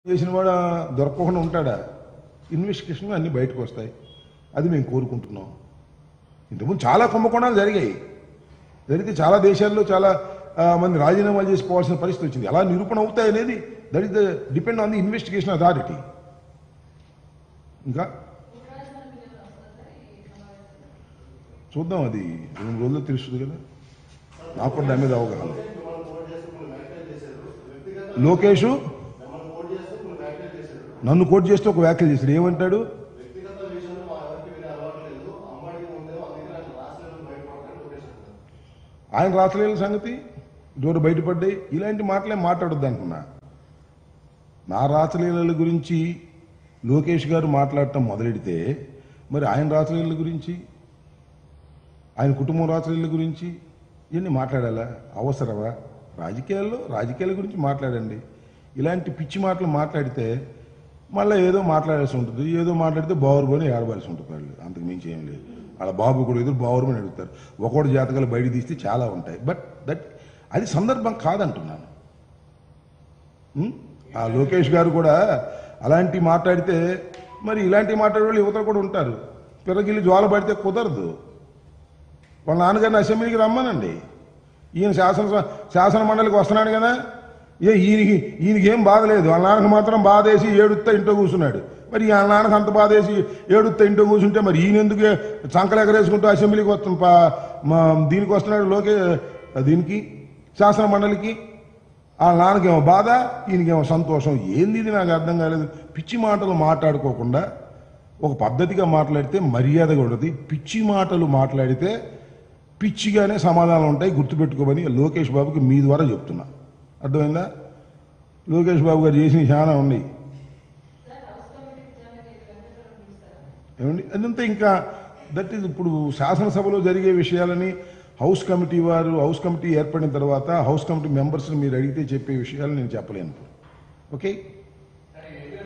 చేసిన వాడు దొరకకుండా ఉంటాడా ఇన్వెస్టిగేషన్ అన్ని బయటకు వస్తాయి అది మేము కోరుకుంటున్నాం ఇంతకుముందు చాలా కుంభకోణాలు జరిగాయి జరిగితే చాలా దేశాల్లో చాలా ఆ, మంది రాజీనామాలు చేసుకోవాల్సిన పరిస్థితి వచ్చింది ఎలా నిరూపణ అవుతాయి అనేది that is the depend on the investigation authority ఇంకా చూద్దాం అది రెండు రోజుల్లో తెలుస్తుంది కదా నాకు కూడా దాని మీద అవగాహన లోకేష్ నన్ను కోట్ చేస్తే ఒక వ్యాఖ్యలు చేశాడు ఏమంటాడు ఆయన రాసలేని సంగతి డోరు బయటపడ్డాయి ఇలాంటి మాటలే మాట్లాడొద్దు అనుకున్నా నా రాసలీలల గురించి లోకేష్ గారు మాట్లాడటం మొదలెడితే మరి ఆయన రాసలీలల గురించి ఆయన కుటుంబం రాసలీల గురించి ఇవన్నీ మాట్లాడాలా అవసరమా రాజకీయాల్లో రాజకీయాల గురించి మాట్లాడండి ఇలాంటి పిచ్చి మాటలు మాట్లాడితే మళ్ళీ ఏదో మాట్లాడాల్సి ఉంటుంది ఏదో మాట్లాడితే బావురుమని ఏడవలసి ఉంటుంది వాళ్ళు అంతకు మించి ఏం లేదు వాళ్ళ బాబు కూడా ఎదురు బావురుమని అడుగుతారు ఒకటి జాతకాలు బయట తీస్తే చాలా ఉంటాయి బట్ దట్ అది సందర్భం కాదంటున్నాను ఉం? ఆ లోకేష్ గారు కూడా అలాంటి మాట్లాడితే మరి ఇలాంటి మాట్లాడే వాళ్ళు యువత కూడా ఉంటారు పిల్లగిల్లి జ్వాల పడితే కుదరదు వాళ్ళ నాన్నగారిని అసెంబ్లీకి రమ్మనండి ఈయన శాసన శాసన మండలికి వస్తున్నాడు కదా ఏ ఈయనకి ఈయనకి ఏం బాధ లేదు వాళ్ళ నాన్నకి మాత్రం బాధ వేసి ఏడుస్తా ఇంట్లో కూర్చున్నాడు మరి వాళ్ళ నాన్నకి అంత బాధ వేసి ఏడుస్తా ఇంట్లో కూర్చుంటే మరి ఈయన ఎందుకు చంకలు ఎగరేసుకుంటూ అసెంబ్లీకి వస్తాం పా- మా దీనికి వస్తున్నాడు లోకే దీనికి శాసన మండలికి వాళ్ళ నాన్నకేమో బాధ ఈయనకేమో సంతోషం ఏంది ఇది నాకు అర్థం కాలేదు పిచ్చి మాటలు మాట్లాడుకోకుండా ఒక పద్ధతిగా మాట్లాడితే మర్యాదగా ఉండదు పిచ్చి మాటలు మాట్లాడితే పిచ్చిగానే సమాధానాలు ఉంటాయి గుర్తుపెట్టుకోమని లోకేష్ బాబుకి మీ ద్వారా చెప్తున్నా అర్థమైందా లోకేష్ బాబు గారు చేసిన చాలా ఉన్నాయి ఏమండి అదంతా ఇంకా దట్ ఈజ్ ఇప్పుడు శాసనసభలో జరిగే విషయాలని హౌస్ కమిటీ వారు హౌస్ కమిటీ ఏర్పడిన తర్వాత హౌస్ కమిటీ మెంబర్స్ని మీరు అడిగితే చెప్పే విషయాలు నేను చెప్పలేను ఓకే కానీ ఏపీ